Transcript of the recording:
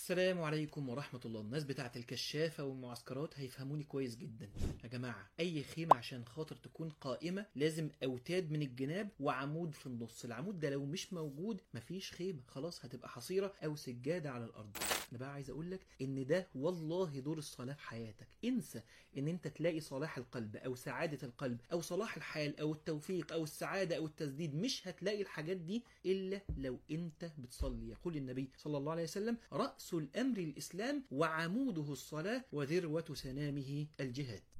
السلام عليكم ورحمة الله الناس بتاعت الكشافة والمعسكرات هيفهموني كويس جدا يا جماعة أي خيمة عشان خاطر تكون قائمة لازم أوتاد من الجناب وعمود في النص العمود ده لو مش موجود مفيش خيمة خلاص هتبقى حصيرة أو سجادة على الأرض أنا بقى عايز أقول لك إن ده والله دور الصلاة في حياتك انسى إن أنت تلاقي صلاح القلب أو سعادة القلب أو صلاح الحال أو التوفيق أو السعادة أو التسديد مش هتلاقي الحاجات دي إلا لو أنت بتصلي يقول النبي صلى الله عليه وسلم رأس الأمر الإسلام وعموده الصلاة وذروة سنامه الجهاد